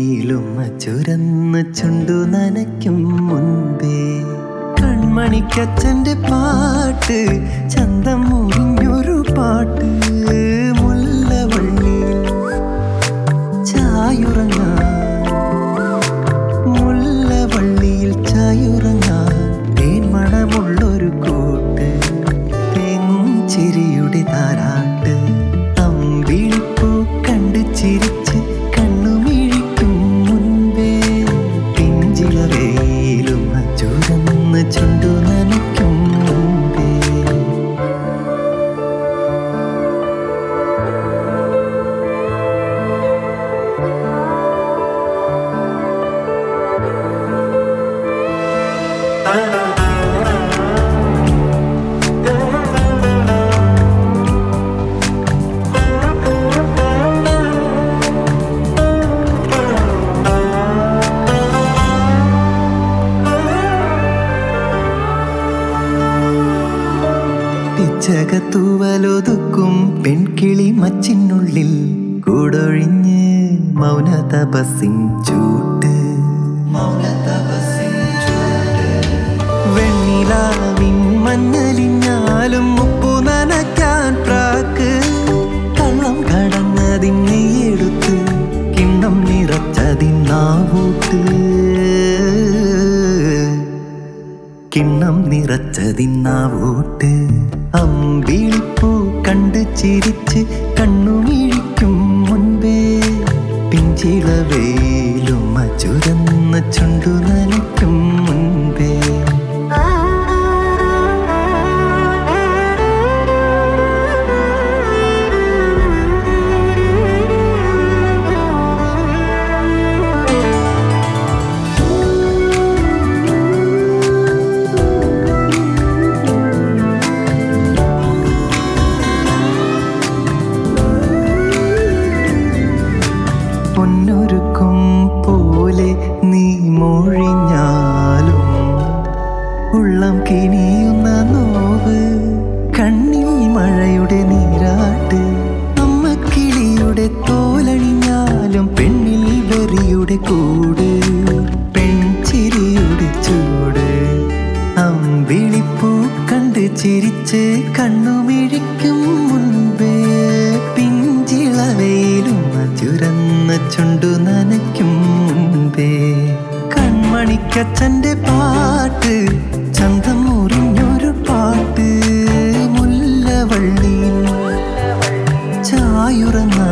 വെയിലുമ്മ ചുരന്ന് ചുണ്ടു നനയ്ക്കും മുൻപേ കൺമണിക്കച്ഛന്റെ പാട്ട് ചന്തം മുറിഞ്ഞൊരു പാട്ട് മുല്ലവള്ളി ചായുറങ്ങാൻ മുല്ലവള്ളിയിൽ ചായുറങ്ങാൻ തേന്മണമുള്ളൊരു കൂട്ട് തേങ്ങും ചിരിയുടെ താരാട്ട് അമ്പിളിപ്പൂ കണ്ട് ചിരിച്ച് കണ്ണുമിഴിക്കും മുൻപേ പിഞ്ചിളവേലും ചുരന്ന് ചുണ്ടു നനയ്ക്കും മുൻപേ പിച്ചകത്തൂവലൊതുക്കും പെൺകിളി മച്ചിനുള്ളിൽ കൂടൊഴിഞ്ഞ് മൗന തപസിൻ ചൂട്ട് വെണ്ണിലാവിൻ മഞ്ഞലിഞ്ഞാലും ഉപ്പു നനയ്ക്കാൻ പ്രാക്ക് കള്ളം കടന്നതിനെ എടുത്ത് കിണ്ണം നിറച്ചതിന്നാവൂട്ട് കിണ്ണം നിറച്ചതിന്നാവൂട്ട് അമ്പിളിപ്പൂ കണ്ട് ചിരിച്ച് കണ്ണുമിഴിക്കും മുൻപേ പിഞ്ചിളവേലും ചുരന്ന ചുണ്ടു നനയ്ക്കും മുൻപേ പൊന്നൊരുക്കും പോലെ നീ മൊഴിഞ്ഞാലും ഉള്ളം കിനിയുന്ന നോവ് കണ്ണിൽ മഴയുടെ നീരാട്ട് അമ്മ കിളിയുടെ തോലണിഞ്ഞാലും പെണ്ണിൽ വെറിയുടെ കൂട് പെൺചിരിയുടെ ചൂട് അമ്പിളിപ്പൂ കണ്ട് ചിരിച്ച് കണ്ണുമിഴിക്കും മുൻപേ പിഞ്ചിളവയിലും ചുരന്ന ചുണ്ടു നനയ്ക്കും മുൻപേ കൺമണിക്കച്ഛന്റെ പാട്ട് ചന്തം മുറിഞ്ഞൊരു പാട്ട് മുല്ലവള്ളിയിൽ ചായുറങ്ങാ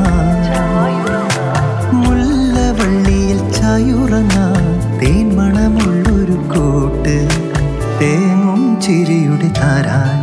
മുല്ലവള്ളിയിൽ ചായുറങ്ങാ തേന്മണമുള്ളൊരു കൂട്ട് തേങ്ങും ചിരിയുടെ താരാട്ട്